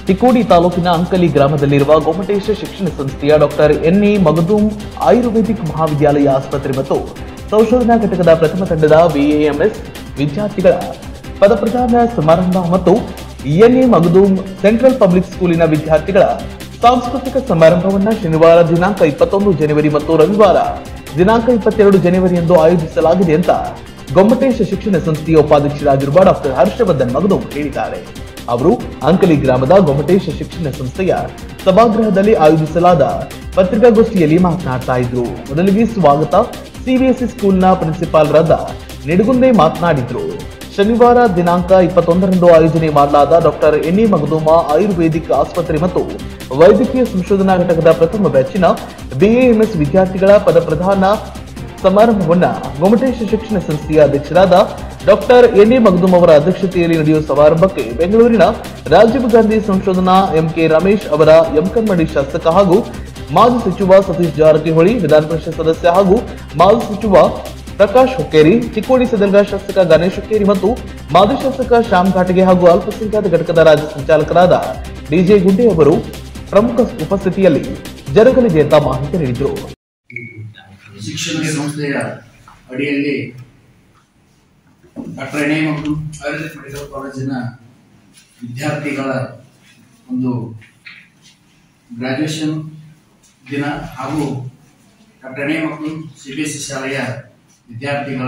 ಚಿಕ್ಕೋಡಿ ತಾಲೂಕಿನ ಅಂಕಲಿ ಗ್ರಾಮದಲ್ಲಿರುವ ಗೊಮಟೇಶ ಶಿಕ್ಷಣ ಸಂಸ್ಥೆಯ doctor N A Magdum ayurvedic ಮಹಾವಿದ್ಯಾಲಯ ಆಸ್ಪತ್ರೆ ಮತ್ತು ಸಂಶೋಧನಾ ಘಟಕದ ಪ್ರಥಮ ತಂಡದ ಬಿಎಎಂಎಸ್ ವಿದ್ಯಾರ್ಥಿಗಳ ಪದಪ್ರದಾನ ಸಮಾರಂಭ ಮತ್ತು N A Magdum central public ಸ್ಕೂಲಿನ ವಿದ್ಯಾರ್ಥಿಗಳ ಸಾಂಸ್ಕೃತಿಕ ಸಮಾರಂಭವನ್ನ ಶನಿವಾರ ದಿನಾಂಕ ಇಪ್ಪತ್ತೊಂದು ಜನವರಿ ಮತ್ತು ರವಿವಾರ ದಿನಾಂಕ ಇಪ್ಪತ್ತೆರಡು ಜನವರಿಯಂದು ಆಯೋಜಿಸಲಾಗಿದೆ ಅಂತ ಗೊಮ್ಮಟೇಶ ಶಿಕ್ಷಣ ಸಂಸ್ಥೆಯ ಉಪಾಧ್ಯಕ್ಷರಾಗಿರುವ ಡಾಕ್ಟರ್ ಹರ್ಷವರ್ಧನ್ ಮಗದೂಮ್ ಹೇಳಿದ್ದಾರೆ ಅವರು ಅಂಕಲಿ ಗ್ರಾಮದ ಗೊಮ್ಮಟೇಶ ಶಿಕ್ಷಣ ಸಂಸ್ಥೆಯ ಸಭಾಗೃಹದಲ್ಲಿ ಆಯೋಜಿಸಲಾದ ಪತ್ರಿಕಾಗೋಷ್ಠಿಯಲ್ಲಿ ಮಾತನಾಡ್ತಾ ಇದ್ರು ಮೊದಲಿಗೆ ಸ್ವಾಗತ ಸಿಬಿಎಸ್ಇ ಸ್ಕೂಲ್ನ ಪ್ರಿನ್ಸಿಪಾಲ್ರಾದ ನಿಡಗುಂದೆ ಮಾತನಾಡಿದ್ರು ಶನಿವಾರ ದಿನಾಂಕ ಇಪ್ಪತ್ತೊಂದರಂದು ಆಯೋಜನೆ ಮಾಡಲಾದ doctor N A Magdum ayurvedic ಆಸ್ಪತ್ರೆ ಮತ್ತು ವೈದ್ಯಕೀಯ ಸಂಶೋಧನಾ ಘಟಕದ ಪ್ರಥಮ ಬ್ಯಾಚಿನ ಬಿಎಎಂಎಸ್ ವಿದ್ಯಾರ್ಥಿಗಳ ಪದಪ್ರಧಾನ ಸಮಾರಂಭವನ್ನ ಗೊಮಟೇಶ ಶಿಕ್ಷಣ ಸಂಸ್ಥೆಯ ಅಧ್ಯಕ್ಷರಾದ ಡಾಕ್ಟರ್ ಎನ್ ಎ ಮಗದುಮ್ ಅವರ ಅಧ್ಯಕ್ಷತೆಯಲ್ಲಿ ನಡೆಯುವ ಸಮಾರಂಭಕ್ಕೆ ಬೆಂಗಳೂರಿನ ರಾಜೀವ್ ಗಾಂಧಿ ಸಂಶೋಧನಾ ಎಂಕೆ ರಮೇಶ್ ಅವರ ಎಂಕಮ್ಮಡಿ ಶಾಸಕ ಹಾಗೂ ಮಾಜಿ ಸಚಿವ ಸತೀಶ್ ಜಾರಕಿಹೊಳಿ ವಿಧಾನ ಪರಿಷತ್ ಸದಸ್ಯ ಹಾಗೂ ಮಾಜಿ ಸಚಿವ ಪ್ರಕಾಶ್ ಹುಕ್ಕೇರಿ ಚಿಕ್ಕೋಡಿ ಸದರ್ಗ ಶಾಸಕ ಗಣೇಶ್ ಹುಕ್ಕೇರಿ ಮತ್ತು ಮಾಜಿ ಶಾಸಕ ಶ್ಯಾಮ್ ಘಾಟಗೆ ಹಾಗೂ ಅಲ್ಪಸಂಖ್ಯಾತ ಘಟಕದ ರಾಜ್ಯ ಸಂಚಾಲಕರಾದ ಡಿಜೆ ಗುಂಡೆ ಅವರು ಪ್ರಮುಖ ಉಪಸ್ಥಿತಿಯಲ್ಲಿ ಜರುಗಲಿದೆ ಅಂತ ಮಾಹಿತಿ ನೀಡಿದರು ಶಿಕ್ಷಣ ಸಂಸ್ಥೆಯ ಅಡಿಯಲ್ಲಿ ಡಾಕ್ಟರ್ ಎನ್ ಎ ಮತ್ತು ಆಯುರ್ವೇದಿಕ್ ಮೆಡಿಕಲ್ ಕಾಲೇಜಿನ ವಿದ್ಯಾರ್ಥಿಗಳ ಒಂದು ಗ್ರಾಜುಯೇಷನ್ ದಿನ ಹಾಗೂ ಡಾಕ್ಟರ್ ಎನ್ ಎ ಮತ್ತು ಸಿ ಬಿ ಎಸ್ ಸಿ ಶಾಲೆಯ ವಿದ್ಯಾರ್ಥಿಗಳ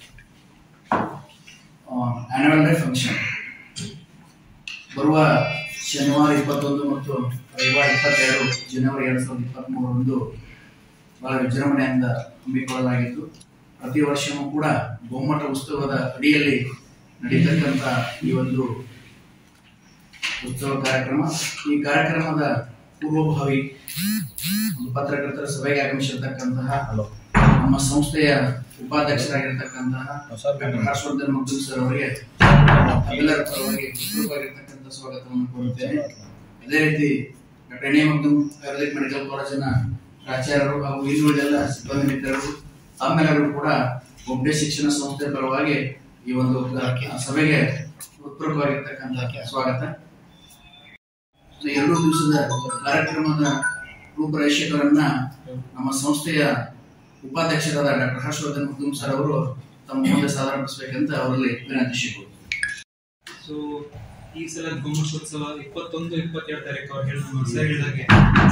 ಆನ್ಯುವಲ್ ಡೇ ಫಂಕ್ಷನ್ ಬರುವ ಶನಿವಾರ ಇಪ್ಪತ್ತೊಂದು ಮತ್ತು ರವಿವಾರ ಇಪ್ಪತ್ತೆರಡು ಜನವರಿ ಎರಡು ಸಾವಿರದ ಇಪ್ಪತ್ತ್ಮೂರರಂದು ಬಹಳ ವಿಜೃಂಭಣೆಯಿಂದ ಹಮ್ಮಿಕೊಳ್ಳಲಾಗಿತ್ತು ಪ್ರತಿ ವರ್ಷವೂ ಕೂಡ ಗೊಮ್ಮಟ ಉತ್ಸವದ ಅಡಿಯಲ್ಲಿ ನಡೀತಕ್ಕಂಥ ಈ ಒಂದು ಉತ್ಸವ ಕಾರ್ಯಕ್ರಮ ಈ ಕಾರ್ಯಕ್ರಮದ ಪೂರ್ವಭಾವಿ ಒಂದು ಪತ್ರಕರ್ತರ ಸಭೆಗೆ ಆಗಮಿಸಿರ್ತಕ್ಕಂತಹ ನಮ್ಮ ಸಂಸ್ಥೆಯ ಉಪಾಧ್ಯಕ್ಷರಾಗಿರ್ತಕ್ಕಂತಹ ಡಾಕ್ಟರ್ ಹರ್ಷವರ್ಧನ್ ಮಗ್ದೂಮ್ ಸರ್ ಅವರಿಗೆ ಎಲ್ಲರ ಪರವಾಗಿ ಹೃತ್ಪೂರ್ವಕವಾಗಿರ್ತಕ್ಕಂಥ ಸ್ವಾಗತವನ್ನು ಕೋರುತ್ತೇನೆ ಅದೇ ರೀತಿ doctor N A Magdum ayurvedic medical ಕಾಲೇಜಿನ ಪ್ರಾಚಾರ್ಯರು ಹಾಗೂ ಇನ್ನುಳಿದೆಲ್ಲ ಸಿಬ್ಬಂದಿ ಮಿತ್ರರು ತಮ್ಮೆಲ್ಲರೂ ಕೂಡ ಒಬ್ಬೆ ಶಿಕ್ಷಣ ಸಂಸ್ಥೆ ಪರವಾಗಿ ಈ ಒಂದು ಕ- ಸಭೆಗೆ ಹೃತ್ಪೂರ್ವಕವಾಗಿರ್ತಕ್ಕಂಥ ಸ್ವಾಗತ ಸೊ ಎರಡು ದಿವಸದ ಕಾರ್ಯಕ್ರಮದ ರೂಪರೇಷೆಗಳನ್ನ ನಮ್ಮ ಸಂಸ್ಥೆಯ ಉಪಾಧ್ಯಕ್ಷರಾದ ಡಾಕ್ಟರ್ ಹರ್ಷವರ್ಧನ್ ಮುಗ್ದುಮ್ ಸರ್ ಅವರು ತಮ್ಮ ಮುಂದೆ ಸಾದರಪಡಿಸಬೇಕಂತ ಅವರಲ್ಲಿ ವಿನಂತಿಸಿಕೊಳ್ಳುತ್ತೇನೆ ಸೊ ಈ ಸಲ ಗುಮ್ಮಟೋತ್ಸವ ಇಪ್ಪತ್ತೊಂದು ಇಪ್ಪತ್ತೆರಡು ತಾರೀಕು ಅವ್ರು ಹೇಳಿದ ನಮ್ಮ ಸರ್ ಹೇಳಿದಾಗೆ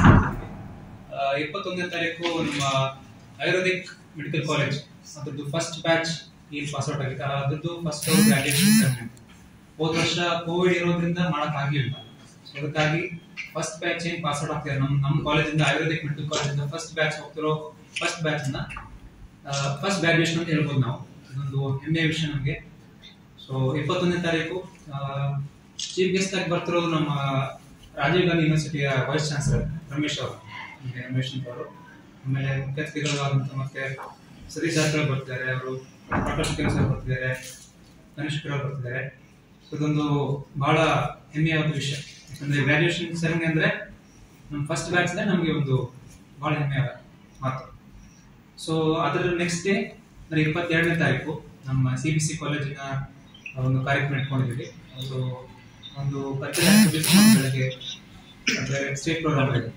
ಆ, ಇಪ್ಪತ್ತೊಂದನೇ ತಾರೀಕು ನಮ್ಮ ಆಯುರ್ವೇದಿಕ್ ಮೆಡಿಕಲ್ ಕಾಲೇಜ್ ಅದ್ರದ್ದು ಫಸ್ಟ್ ಬ್ಯಾಚ್ ಏನ್ ಪಾಸ್ ಔಟ್ ಆಗಿತ್ತು ಅದ್ರದ್ದು ಫಸ್ಟ್ ಗ್ರಾಜುಯೇಷನ್ ಸೆರೆಮನಿ ಹೋದ ವರ್ಷ ಕೋವಿಡ್ ಇರೋದ್ರಿಂದ ಮಾಡಕ್ ಆಗಿಲ್ಲ ಸೊ ಅದಕ್ಕಾಗಿ ಫಸ್ಟ್ ಬ್ಯಾಚ್ ಏನ್ ಪಾಸ್ ಔಟ್ ಆಗ್ತಿದೆ ನಮ್ಮ ನಮ್ಮ ಕಾಲೇಜಿಂದ ಆಯುರ್ವೇದಿಕ್ ಮೆಡಿಕಲ್ ಕಾಲೇಜಿಂದ ಫಸ್ಟ್ ಬ್ಯಾಚ್ ಹೋಗ್ತಿರೋ ಫಸ್ಟ್ ಬ್ಯಾಚ್ ಅನ್ನ ಫಸ್ಟ್ ಗ್ರಾಜುಯೇಷನ್ ಅಂತ ಹೇಳ್ಬೋದು ನಾವು ಇದೊಂದು ಹೆಮ್ಮೆಯ ವಿಷಯ ನಮಗೆ ಸೊ ಇಪ್ಪತ್ತೊಂದನೇ ತಾರೀಕು ಚೀಫ್ ಗೆಸ್ಟ್ ಆಗಿ ಬರ್ತಿರೋದು ನಮ್ಮ ರಾಜೀವ್ ಗಾಂಧಿ ಯೂನಿವರ್ಸಿಟಿಯ ವೈಸ್ ಚಾನ್ಸಲರ್ ರಮೇಶ್ ಅವರು ನಮ್ಗೆ ರಮೇಶ್ ಅಂತ ಅವರು ಆಮೇಲೆ ಮುಖ್ಯ ಅತಿಥಿಗಳಾದಂಥ ಮತ್ತೆ ಸತೀಶ್ ಜಾರಕಿಹೊಳಿ ಬರ್ತಿದ್ದಾರೆ ಅವರು ಪ್ರಕಾಶ್ ಕೆಲ ಸರ್ ಬರ್ತಿದ್ದಾರೆ ಗಣೇಶ್ ಅವರು ಬರ್ತಿದ್ದಾರೆ So ಇದೊಂದು ಬಹಳ ಹೆಮ್ಮೆಯ ಒಂದು ವಿಷಯ ಯಾಕಂದ್ರೆ ಗ್ರಾಜುಯೇಷನ್ ಸೆರೆಮನಿ ಅಂದ್ರೆ ನಮ್ಮ ಫಸ್ಟ್ ಬ್ಯಾಚ್ ನಮಗೆ ಒಂದು ಬಹಳ ಹೆಮ್ಮೆಯ ಮಾತು ಸೊ ಅದರ ನೆಕ್ಸ್ಟ್ ಡೇ ಅಂದ್ರೆ ಇಪ್ಪತ್ತೆರಡನೇ ತಾರೀಕು ನಮ್ಮ ಸಿ ಬಿ ಸಿ ಕಾಲೇಜಿನ ಒಂದು ಕಾರ್ಯಕ್ರಮ ಇಟ್ಕೊಂಡಿದ್ದೀವಿ ಒಂದು ಒಂದು ಕಲ್ಚರಲ್ ಆಕ್ಟಿವಿಟೀಸ್ ಬೆಳಗ್ಗೆ ಅಂದ್ರೆ ಸ್ಟೇಟ್ ಪ್ರೋಗ್ರಾಮ್ ಇದೆ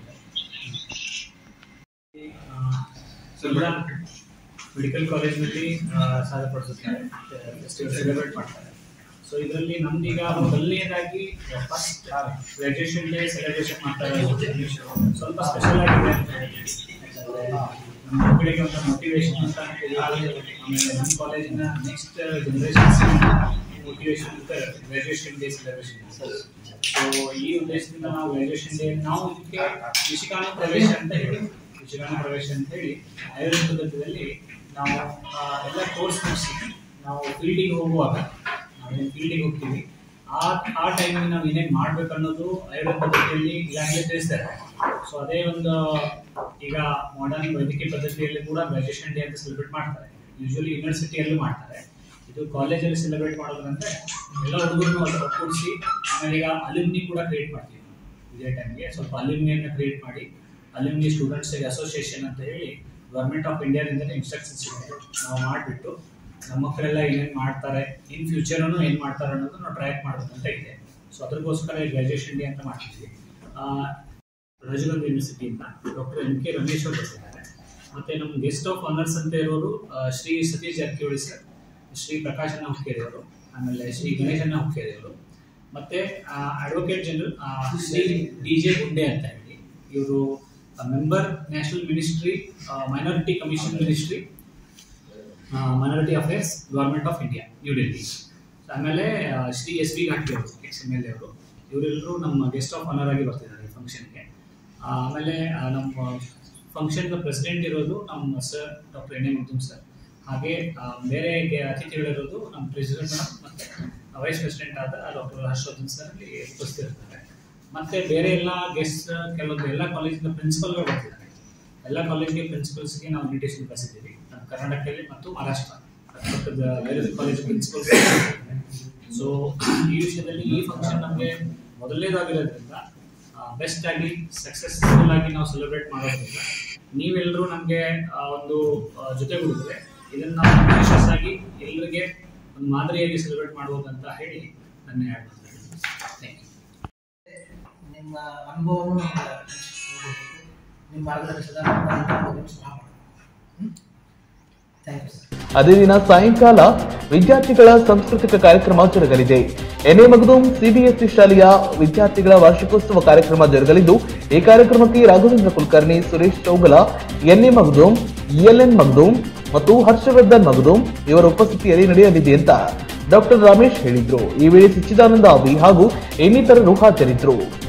ಮೆಡಿಕಲ್ ಕಾಲೇಜ್ನಲ್ಲಿ ಸಾಧಪಡಿಸುತ್ತಾರೆ ಫೆಸ್ಟಿವಲ್ ಸೆಲೆಬ್ರೇಟ್ ಮಾಡ್ತಾರೆ ಸೊ ಇದರಲ್ಲಿ ನಮ್ದೀಗ ಮೊದಲನೇದಾಗಿ ಫಸ್ಟ್ ಗ್ರಾಜುಯೇಷನ್ ಡೇ ಸೆಲೆಬ್ರೇಷನ್ ಮಾಡ್ತಾ ಇರೋದು ಸ್ವಲ್ಪ ಸ್ಪೆಷಲ್ ಆಗಿದೆ ಅಂತ ಹೇಳ್ತೀನಿ. ಯಾಕಂದ್ರೆ ನಮ್ಮ ಮಕ್ಕಳಿಗೆ ಒಂದು ಮೋಟಿವೇಶನ್ ಅಂತ ಹೇಳಿ ಆಮೇಲೆ ನಮ್ಮ ಕಾಲೇಜಿನ ನೆಕ್ಸ್ಟ್ ಜನರೇಷನ್ಸ್ ಮೋಟಿವೇಶನ್ ಅಂತ ಗ್ರಾಜುಯೇಷನ್ ಡೇ ಸೆಲೆಬ್ರೇಷನ್ ಸೊ ಈ ಉದ್ದೇಶದಿಂದ ನಾವು ಗ್ರಾಜುಯೇಷನ್ ಡೇ ನಾವು ಇದಕ್ಕೆ ವಿಶಿಕಾನು ಪ್ರವೇಶ ಅಂತ ಹೇಳಿ ವಿಶಿಕಾನು ಪ್ರವೇಶ ಅಂತ ಹೇಳಿ ಆಯುರ್ವೇದ ಪದ್ಧತಿಯಲ್ಲಿ ನಾವು ಆ, ಎಲ್ಲ ಕೋರ್ಸ್ ಮುಗಿಸಿ ನಾವು ಫೀಲ್ಡಿಗೆ ಹೋಗುವಾಗ ನಾವೇನು ಫೀಲ್ಡಿಗೆ ಹೋಗ್ತೀವಿ ಆ ಆ ಟೈಮಿಗೆ ನಾವು ಏನೇನು ಮಾಡ್ಬೇಕು ಅನ್ನೋದು ಆಯುರ್ವೇದ ಪದ್ಧತಿಯಲ್ಲಿ ಈಗಾಗಲೇ ತಿಳಿಸ್ತಾರೆ ಸೊ ಅದೇ ಒಂದು ಈಗ ಮಾಡರ್ನ್ ವೈದ್ಯಕೀಯ ಪದ್ಧತಿಯಲ್ಲಿ ಕೂಡ ಗ್ರಾಜುಯೇಷನ್ ಡೇ ಅಂತ ಸೆಲೆಬ್ರೇಟ್ ಮಾಡ್ತಾರೆ ಯೂಶುವಲಿ ಯೂನಿವರ್ಸಿಟಿಯಲ್ಲೂ ಮಾಡ್ತಾರೆ ಇದು ಕಾಲೇಜಲ್ಲಿ ಸೆಲೆಬ್ರೇಟ್ ಮಾಡೋದಂದ್ರೆ ಎಲ್ಲ ಹುಡುಗರನ್ನು ಒಟ್ಟುಗೂಡಿಸಿ ಆಮೇಲೆ ಈಗ ಅಲ್ಯೂಮ್ನಿ ಕೂಡ ಕ್ರಿಯೇಟ್ ಮಾಡ್ತೀವಿ ನಾವು. ಇದೇ ಟೈಮ್ಗೆ ಸ್ವಲ್ಪ ಅಲ್ಯೂಮ್ನಿಯನ್ನು ಕ್ರಿಯೇಟ್ ಮಾಡಿ ಅಲ್ಯೂಮ್ನಿ ಸ್ಟೂಡೆಂಟ್ಸ್ ಅಸೋಸಿಯೇಷನ್ ಅಂತ ಹೇಳಿ ಗೌರ್ಮೆಂಟ್ ಆಫ್ ಇಂಡಿಯಾದಿಂದಲೇ ಇನ್ಸ್ಟ್ರಕ್ಷನ್ಸ್ ಇದೆ ನಾವು ಮಾಡಿಬಿಟ್ಟು ನಮ್ಮ ಮಕ್ಕಳೆಲ್ಲ ಏನೇನು ಮಾಡ್ತಾರೆ ಇನ್ ಫ್ಯೂಚರನ್ನು ಏನು ಮಾಡ್ತಾರೆ ಅನ್ನೋದು ನಾವು ಟ್ರ್ಯಾಕ್ ಮಾಡಬೇಕಂತ ಇದೆ ಸೊ ಅದಕ್ಕೋಸ್ಕರ ಗ್ರಾಜುಯೇಷನ್ ಡೇ ಅಂತ ಮಾಡ್ತಿದ್ವಿ ರಾಜೀವ್ಗಾಂಧಿ ಯೂನಿವರ್ಸಿಟಿಯಿಂದ ಡಾಕ್ಟರ್ ಎಂ ಕೆ ರಮೇಶ್ ಅವರು ಬರ್ತಿದ್ದಾರೆ ಮತ್ತೆ ನಮ್ಮ ಗೆಸ್ಟ್ ಆಫ್ ಆನರ್ಸ್ ಅಂತ ಇರೋರು ಆ, ಶ್ರೀ ಸತೀಶ್ ಜಾರಕಿಹೊಳಿ ಸರ್ ಶ್ರೀ ಪ್ರಕಾಶನ ಹುಕ್ಕೇರಿ ಅವರು ಆಮೇಲೆ ಶ್ರೀ ಗಣೇಶಣ್ಣ ಹುಕ್ಕೇರಿ ಅವರು ಮತ್ತೆ advocate general Shri D J Gunde ಅಂತ ಹೇಳಿ ಇವರು member national ministry minority commission ministry minority affairs government of India new Delhi ಆಮೇಲೆ ಆ, ಶ್ರೀ ಎಸ್ ವಿ ಘಾಟಿ ಅವರು ಎಕ್ಸ್ ಎಮ್ ಎಲ್ ಎ ಅವರು ಇವರೆಲ್ಲರೂ ನಮ್ಮ ಗೆಸ್ಟ್ ಆಫ್ ಆನರ್ ಆಗಿ ಬರ್ತಿದ್ದಾರೆ ಫಂಕ್ಷನ್ಗೆ ಆಮೇಲೆ ಆ, ನಮ್ಮ ಫಂಕ್ಷನ್ ಪ್ರೆಸಿಡೆಂಟ್ ಇರೋದು ನಮ್ಮ sir doctor N A Magdum sir ಹಾಗೆ ಆ, ಬೇರೆ ಗೆ- ಅತಿಥಿಗಳಿರೋದು ನಮ್ಮ ಪ್ರೆಸಿಡೆಂಟ್ ಮತ್ತೆ ವೈಸ್ ಪ್ರೆಸಿಡೆಂಟ್ ಆದ ಡಾಕ್ಟರ್ ಹರ್ಷವರ್ಧನ್ ಸರ್ ಅಲ್ಲಿ ಉಪಸ್ಥಿತಿರ್ತಾರೆ ಮತ್ತೆ ಬೇರೆ ಎಲ್ಲ ಗೆಸ್ಟ್ ಕೆಲವೊಂದು ಎಲ್ಲ ಕಾಲೇಜಿನ ಪ್ರಿನ್ಸಿಪಲ್ಗಳು ಬರ್ತಿದ್ದಾರೆ ಎಲ್ಲ ಕಾಲೇಜಿಗೆ ಪ್ರಿನ್ಸಿಪಲ್ಸ್ಗೆ ನಾವು ಇನ್ವಿಟೇಷನ್ ಕಳಿಸಿದ್ದೀವಿ ನಮ್ಮ ಕರ್ನಾಟಕದಲ್ಲಿ ಮತ್ತು ಮಹಾರಾಷ್ಟ್ರ ಕರ್ನಾಟಕದ ಬೇರೆ ಕಾಲೇಜ್ ಪ್ರಿನ್ಸಿಪಲ್ಸ್ ಸೊ ಈ ವಿಷಯದಲ್ಲಿ ಈ ಫಂಕ್ಷನ್ ನಮಗೆ ಮೊದಲನೇದಾಗಿರೋದ್ರಿಂದ ಬೆಸ್ಟ್ ಆಗಿ ಸಕ್ಸಸ್ಫುಲ್ ಆಗಿ ನಾವು ಸೆಲೆಬ್ರೇಟ್ ಮಾಡೋದ್ರಿಂದ ನೀವೆಲ್ಲರೂ ನಮಗೆ ಒಂದು ಆ, ಜೊತೆಗೂಡಿದ್ರೆ ಇದನ್ನ ನಾವು ಯಶಸ್ಸಾಗಿ ಎಲ್ಲರಿಗೆ ಒಂದು ಮಾದರಿಯಾಗಿ ಸೆಲೆಬ್ರೇಟ್ ಮಾಡ್ಬೋದು ಅಂತ ಹೇಳಿ ನನ್ನ ಎರಡು ಥ್ಯಾಂಕ್ ಯು ನಿಮ್ಮ ಅನುಭವವನ್ನು ನಮ್ಗೆ ಹಂಚ್ಕೊಳ್ಬೇಕು. ನಿಮ್ಮ ಮಾರ್ಗದರ್ಶನ ಥ್ಯಾಂಕ್ ಯು ಸರ್ ಅದೇ ದಿನ ಸಾಯಂಕಾಲ ವಿದ್ಯಾರ್ಥಿಗಳ ಸಾಂಸ್ಕೃತಿಕ ಕಾರ್ಯಕ್ರಮ ಜರುಗಲಿದೆ ಎನ್ಎ ಮಗದೂಂ ಸಿಬಿಎಸ್ಇ ಶಾಲೆಯ ವಿದ್ಯಾರ್ಥಿಗಳ ವಾರ್ಷಿಕೋತ್ಸವ ಕಾರ್ಯಕ್ರಮ ಜರುಗಲಿದ್ದು ಈ ಕಾರ್ಯಕ್ರಮಕ್ಕೆ ರಾಘವೇಂದ್ರ ಕುಲಕರ್ಣಿ ಸುರೇಶ್ ಚೌಗಲ ಎನ್ಎ ಮಗದೂಂ ಇಎಲ್ಎನ್ ಮಗದೂಂ ಮತ್ತು ಹರ್ಷವರ್ಧನ್ ಮಗದೂಂ ಇವರ ಉಪಸ್ಥಿತಿಯಲ್ಲಿ ನಡೆಯಲಿದೆ ಅಂತ ಡಾಕ್ಟರ್ ರಮೇಶ್ ಹೇಳಿದ್ರು ಈ ವೇಳೆ ಸಚ್ಚಿದಾನಂದ ಅವಿ ಹಾಗೂ ಇನ್ನಿತರರು ಹಾಜರಿದ್ದರು